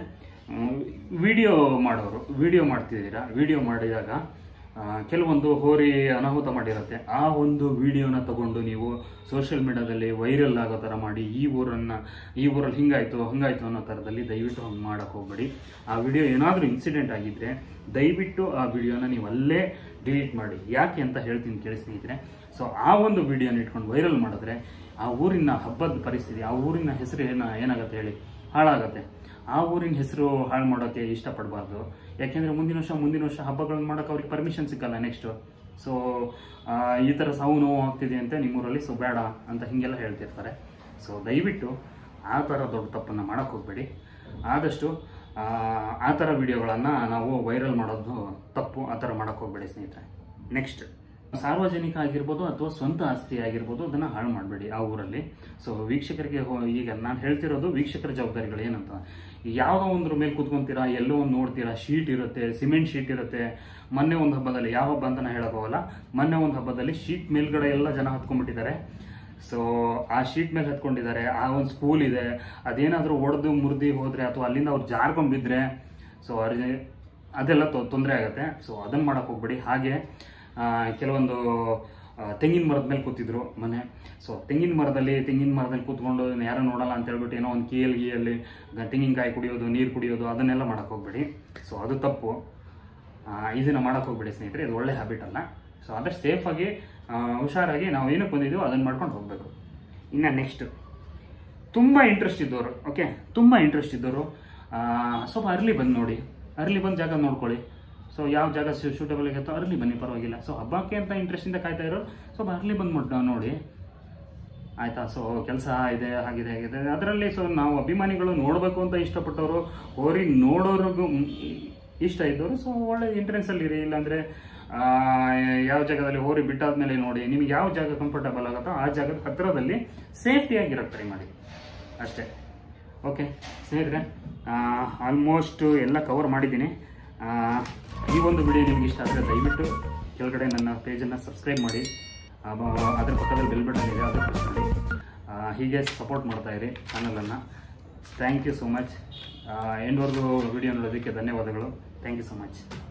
ವಿಡಿಯೋ ಮಾಡೋರು ವಿಡಿಯೋ ಮಾಡ್ತಿದ್ದೀರಾ ವಿಡಿಯೋ ಮಾಡಿದಾಗ ಆ, ಕೆಲವೊಂದು ಹೋರಿ ಅನಾಹುತ ಮಾಡಿರುತ್ತೆ ಆ ಒಂದು ವಿಡಿಯೋನ ತಗೊಂಡು ನೀವು ಸೋಷಿಯಲ್ ಮೀಡಿಯಾದಲ್ಲಿ ವೈರಲ್ ಆಗೋ ಥರ ಮಾಡಿ ಈ ಊರನ್ನು ಈ ಊರಲ್ಲಿ ಹಿಂಗಾಯ್ತು ಹಂಗಾಯ್ತು ಅನ್ನೋ ಥರದಲ್ಲಿ ದಯವಿಟ್ಟು ಹಂಗೆ ಮಾಡೋಕ್ಕೆ ಹೋಗಬೇಡಿ ಆ ವಿಡಿಯೋ ಏನಾದರೂ ಇನ್ಸಿಡೆಂಟ್ ಆಗಿದ್ದರೆ ದಯವಿಟ್ಟು ಆ ವಿಡಿಯೋನ ನೀವು ಅಲ್ಲೇ ಡಿಲೀಟ್ ಮಾಡಿ ಯಾಕೆ ಅಂತ ಹೇಳ್ತೀನಿ ಕೇಳಿ ಸ್ನೇಹಿತರೆ ಸೊ ಆ ಒಂದು ವಿಡಿಯೋನ ಇಟ್ಕೊಂಡು ವೈರಲ್ ಮಾಡಿದ್ರೆ ಆ ಊರಿನ ಹಬ್ಬದ ಪರಿಸ್ಥಿತಿ ಆ ಊರಿನ ಹೆಸರು ಏನ ಏನಾಗುತ್ತೆ ಹೇಳಿ ಹಾಳಾಗತ್ತೆ ಆ ಊರಿನ ಹೆಸರು ಹಾಳು ಮಾಡೋಕ್ಕೆ ಇಷ್ಟಪಡಬಾರ್ದು ಯಾಕೆಂದರೆ ಮುಂದಿನ ವರ್ಷ ಮುಂದಿನ ವರ್ಷ ಹಬ್ಬಗಳನ್ನ ಮಾಡೋಕೆ ಅವ್ರಿಗೆ ಪರ್ಮಿಷನ್ ಸಿಕ್ಕಲ್ಲ ನೆಕ್ಸ್ಟು ಸೊ ಈ ಥರ ಸಾವು ನೋವು ಆಗ್ತಿದೆ ಅಂತ ನಿಮ್ಮೂರಲ್ಲಿ ಸೊ ಬೇಡ ಅಂತ ಹೀಗೆಲ್ಲ ಹೇಳ್ತಿರ್ತಾರೆ ಸೊ ದಯವಿಟ್ಟು ಆ ಥರ ದೊಡ್ಡ ತಪ್ಪನ್ನು ಮಾಡೋಕ್ಕೆ ಹೋಗಬೇಡಿ ಆದಷ್ಟು ಆ, ಆ ಥರ ವಿಡಿಯೋಗಳನ್ನು ನಾವು ವೈರಲ್ ಮಾಡೋದು ತಪ್ಪು ಆ ಥರ ಮಾಡೋಕ್ಕೆ ಹೋಗಬೇಡಿ ಸ್ನೇಹಿತರೆ ನೆಕ್ಸ್ಟ್ ಸಾರ್ವಜನಿಕ ಆಗಿರ್ಬೋದು ಅಥವಾ ಸ್ವಂತ ಆಸ್ತಿ ಆಗಿರ್ಬೋದು ಅದನ್ನು ಹಾಳು ಮಾಡಬೇಡಿ ಆ ಊರಲ್ಲಿ ಸೊ ವೀಕ್ಷಕರಿಗೆ ಹೋ- ಈಗ ನಾನು ಹೇಳ್ತಿರೋದು ವೀಕ್ಷಕರ ಜವಾಬ್ದಾರಿಗಳು ಏನಂತ ಯಾವುದೋ ಒಂದ್ರ ಮೇಲೆ ಕೂತ್ಕೊಂತೀರಾ ಎಲ್ಲೋ ಒಂದು ನೋಡ್ತೀರಾ ಶೀಟ್ ಇರುತ್ತೆ ಸಿಮೆಂಟ್ ಶೀಟ್ ಇರುತ್ತೆ ಮೊನ್ನೆ ಒಂದು ಹಬ್ಬದಲ್ಲಿ ಯಾವ ಹಬ್ಬ ಅಂತ ನಾನು ಹೇಳೋಕ್ಕೋಗಲ್ಲ ಮೊನ್ನೆ ಒಂದು ಹಬ್ಬದಲ್ಲಿ ಶೀಟ್ ಮೇಲ್ಗಡೆ ಎಲ್ಲ ಜನ ಹತ್ಕೊಂಡ್ಬಿಟ್ಟಿದ್ದಾರೆ ಸೊ ಆ ಶೀಟ್ ಮೇಲೆ ಹತ್ಕೊಂಡಿದ್ದಾರೆ ಆ ಒಂದು ಸ್ಕೂಲ್ ಇದೆ ಅದೇನಾದರೂ ಒಡೆದು ಮುರಿದು ಹೋದರೆ ಅಥವಾ ಅಲ್ಲಿಂದ ಅವ್ರು ಜಾರ್ಕೊಂಡ್ಬಿದ್ರೆ ಸೊ ಅವ್ರಿಗೆ ಅದೆಲ್ಲ ತೊಂದರೆ ಆಗುತ್ತೆ ಸೊ ಅದನ್ನು ಮಾಡೋಕೆ ಹೋಗ್ಬೇಡಿ ಹಾಗೆ ಆ, ಕೆಲವೊಂದು ಆ, ತೆಂಗಿನ ಮರದ ಮೇಲೆ ಕೂತಿದ್ರು ಮನೆ ಸೊ ತೆಂಗಿನ ಮರದಲ್ಲಿ ತೆಂಗಿನ ಮರದಲ್ಲಿ ಕೂತ್ಕೊಂಡು ಯಾರೋ ನೋಡಲ್ಲ ಅಂತ ಹೇಳ್ಬಿಟ್ಟು ಏನೋ ಒಂದು ಕೀಲ್ ಗೀಯಲ್ಲಿ ತೆಂಗಿನಕಾಯಿ ಕುಡಿಯೋದು ನೀರು ಕುಡಿಯೋದು ಅದನ್ನೆಲ್ಲ ಮಾಡೋಕೆ ಹೋಗ್ಬೇಡಿ ಸೊ ಅದು ತಪ್ಪು ಆ, ಇದನ್ನ ಮಾಡೋಕೆ ಹೋಗ್ಬೇಡಿ ಸ್ನೇಹಿತರೆ ಇದು ಒಳ್ಳೆ ಹ್ಯಾಬಿಟ್ ಅಲ್ಲ ಸೊ ಆದಷ್ಟು ಸೇಫಾಗಿ ಹುಷಾರಾಗಿ ನಾವು ಏನಕ್ಕೆ ಬಂದಿದ್ದೀವೋ ಅದನ್ನು ಮಾಡ್ಕೊಂಡು ಹೋಗಬೇಕು ಇನ್ನು ನೆಕ್ಸ್ಟ್ ತುಂಬ ಇಂಟ್ರೆಸ್ಟ್ ಇದ್ದವರು ಓಕೆ ತುಂಬ ಇಂಟ್ರೆಸ್ಟ್ ಇದ್ದವರು ಆ, ಸ್ವಲ್ಪ ಅರ್ಲಿ ಬಂದು ನೋಡಿ ಅರ್ಲಿ ಬಂದು ಜಾಗ ನೋಡ್ಕೊಳ್ಳಿ ಸೊ ಯಾವ ಜಾಗ ಸೂಟಬಲ್ ಆಗಿರುತ್ತೋ ಅರ್ಲಿ ಬನ್ನಿ ಪರವಾಗಿಲ್ಲ ಸೊ ಹಬ್ಬಕ್ಕೆ ಅಂತ ಇಂಟ್ರೆಸ್ಟಿಂದ ಕಾಯ್ತಾ ಇರೋರು ಸ್ವಲ್ಪ ಅರ್ಲಿ ಬಂದು ನೋಡಿ ಆಯ್ತಾ ಸೊ ಕೆಲಸ ಇದೆ ಹಾಗಿದೆ ಆಗಿದೆ ಅದರಲ್ಲಿ ಸೊ ನಾವು ಅಭಿಮಾನಿಗಳು ನೋಡಬೇಕು ಅಂತ ಇಷ್ಟಪಟ್ಟವರು ಹೋರಿ ನೋಡೋರಿಗೂ ಮ್, ಇಷ್ಟ ಇದ್ದವರು ಸೊ ಒಳ್ಳೆ ಎಂಟ್ರೆನ್ಸಲ್ಲಿ ಇರಿ ಇಲ್ಲಾಂದರೆ ಯಾವ ಜಾಗದಲ್ಲಿ ಹೋರಿ ಬಿಟ್ಟಾದ್ಮೇಲೆ ನೋಡಿ ನಿಮ್ಗೆ ಯಾವ ಜಾಗ ಕಂಫರ್ಟಬಲ್ ಆಗುತ್ತೋ ಆ ಜಾಗದ ಹತ್ತಿರದಲ್ಲಿ ಸೇಫ್ಟಿಯಾಗಿರೋ ಟ್ರೈ ಮಾಡಿ ಅಷ್ಟೇ ಓಕೆ ಸ್ನೇಹಿತರೆ ಆಲ್ಮೋಸ್ಟ್ ಎಲ್ಲ ಕವರ್ ಮಾಡಿದ್ದೀನಿ ಆ, ಈ ಒಂದು ವಿಡಿಯೋ ನಿಮ್ಗೆ ಇಷ್ಟ ಆದರೆ ದಯವಿಟ್ಟು ಕೆಳಗಡೆ ನನ್ನ ಪೇಜನ್ನು ಸಬ್ಸ್ಕ್ರೈಬ್ ಮಾಡಿ ಆ, ಬ- ಅದ್ರ ಪಕ್ಕದಲ್ಲಿ ಬೆಲ್ ಬಟನ್ ಇದೆ ಅದನ್ನು ಪ್ರೆಸ್ ಮಾಡಿ ಆ, ಹೀಗೆ ಸಪೋರ್ಟ್ ಮಾಡ್ತಾ ಇರಿ ಚಾನಲನ್ನು ಥ್ಯಾಂಕ್ ಯು ಸೊ ಮಚ್ ಎಂಡ್ವರೆಗೂ ವಿಡಿಯೋ ನೋಡೋದಕ್ಕೆ ಧನ್ಯವಾದಗಳು ಥ್ಯಾಂಕ್ ಯು ಸೊ ಮಚ್